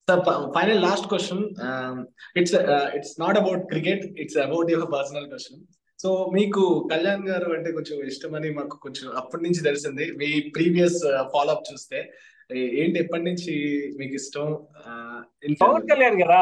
Sir final last question it's it's not about cricket it's about your personal question so మీకు కళ్యాణ్ గారు అంటే కొంచెం ఇష్టమని మాకు కొంచెం అప్పటి నుంచి తెలిసింది మీ ప్రీవియస్ ఫాలో అప్ చూస్తే ఏ- ఏంటి ఎప్పటి నుంచి మీకు ఇష్టం ఆ, in- పవన్ కళ్యాణ్ కదా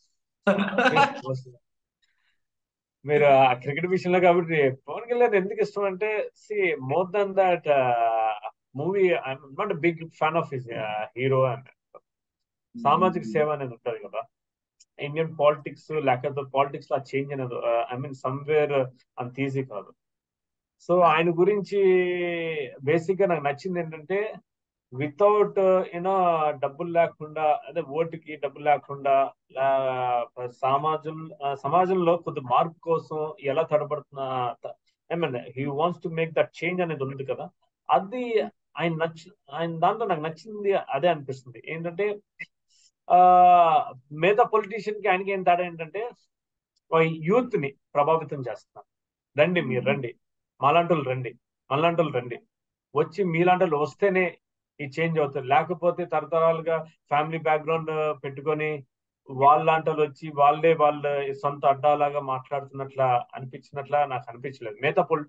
మీరు ఆ క్రికెట్ విషయంలో కాబట్టి పవన్ కళ్యాణ్ ఎందుకు ఇష్టం అంటే see more than that movie I'm not big fan of his hero and సామాజిక సేవ అనేది ఉంటుంది కదా ఇండియన్ పాలిటిక్స్ లేకపోతే పాలిటిక్స్ లో చేంజ్ అనేది ఐ మీన్ సమ్వేర్ అంత ఈజీ కాదు సో ఆయన గురించి బేసిక్ గా నాకు నచ్చింది ఏంటంటే వితౌట్ యూనో డబ్బులు లేకుండా అదే ఓటుకి డబ్బులు లేకుండా లా- సమాజం ఆ, సమాజంలో కొద్ది మార్పు కోసం ఎలా తడబడుతున్నా I mean he wants to make that change అనేది ఉంది కదా అది ఆయన నచ్చి ఆయన దాంట్లో నాకు నచ్చింది అదే అనిపిస్తుంది ఏంటంటే ఆ మిగతా పొలిటీషియన్ కి ఆయనకి ఏం తేడా ఏంటంటే యూత్ ని ప్రభావితం చేస్తున్నారు రండి మీరు రండి మాలాంటోళ్ళు రండి మళ్ళాంటోళ్ళు రండి వచ్చి మీలాంటోళ్ళు వస్తేనే ఈ చేంజ్ అవుతుంది లేకపోతే తరతరాలుగా ఫ్యామిలీ బ్యాక్గ్రౌండ్ పెట్టుకొని వాళ్ళంటోళ్ళు వచ్చి వాళ్ళే వాళ్ళ సొంత అడ్డాలాగా మాట్లాడుతున్నట్లా అనిపించినట్లా నాకు అనిపించలేదు మిగతా పొలి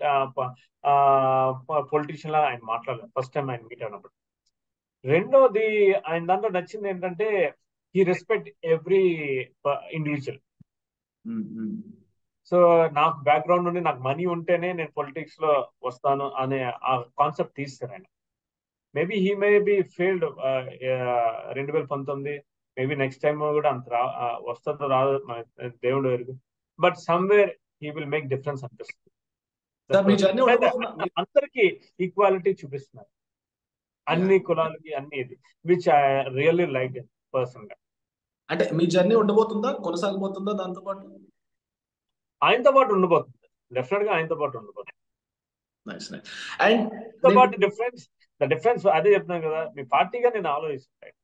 పొలిటీషియన్ లాగా ఆయన మాట్లాడలేదు ఫస్ట్ టైం ఆయన మీట్ అయినప్పుడు రెండోది ఆయన దాంట్లో నచ్చింది ఏంటంటే ఈ respect every individual hmm, hmm. So నాకు బ్యాక్గ్రౌండ్ నుండి నాకు మనీ ఉంటేనే నేను పొలిటిక్స్ లో వస్తాను అనే ఆ కాన్సెప్ట్ తీస్తారు ఆయన maybe he may be failed రెండు వేల పంతొమ్మిది మేబీ నెక్స్ట్ టైం కూడా అంత రా ఆ, వస్తుందో రాదో మన దేవుడు వరకు but somewhere he will make difference అనిపిస్తుంది సార్ మీ జర్నీ అయితే ఉండబోతుందా అందరికి ఈక్వాలిటీ చూపిస్తున్నారు అన్ని కులాలకి అన్ని ఇది which I really like person గా అంటే మీ జర్నీ ఉండబోతుందా కొనసాగబోతుందా దాంతో పాటు ఆయనతో పాటు ఉండబోతుంది డెఫినెట్ గా ఆయనతో పాటు ఉండబోతుంది నైస్ నైస్ అండ్ తో పాటు డిఫరెన్స్ ద డిఫరెన్స్ అదే చెప్తున్నాను కదా మీ పార్టీగా నేను ఆలోచిస్తాను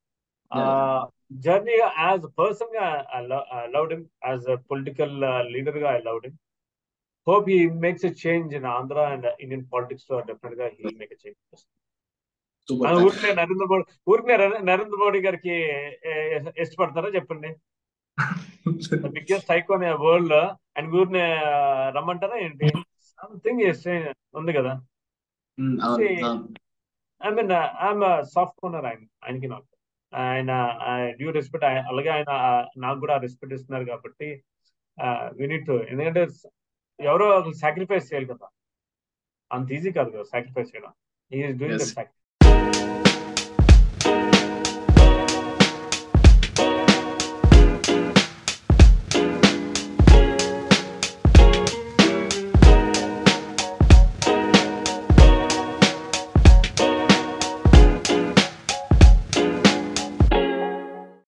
జర్నీ యాజ్ పర్సన్ గా I loved him as political leader గా I loved him hope he makes a change in Andhra and Indian politics లో డెఫినెట్ గా he make a change super ఊరికే నరేంద్ర మోడీ ఊరికే నరేంద్ర మోడీ గారికి ఏ- ఇష్టపడతారా చెప్పండి బిగ్గెస్ట్ సైకోన్ వరల్డ్ అండ్ ఊరిని రమ్మంటారా ఏంటి సంథింగ్ ఉంది కదా I mean I'm soft corner ఆయన ఆయనకి నాకు ఆయన డ్యూ రెస్పెక్ట్ అలాగే ఆయన ఆ, నాకు కూడా రెస్పెక్ట్ ఇస్తున్నారు కాబట్టి వినిట్ ఎందుకంటే ఎవరో సాక్రిఫైస్ చేయాలి కదా అంత ఈజీ కాదు కదా సాక్రిఫైస్ చేయడం is doing the Yes. Sacrifice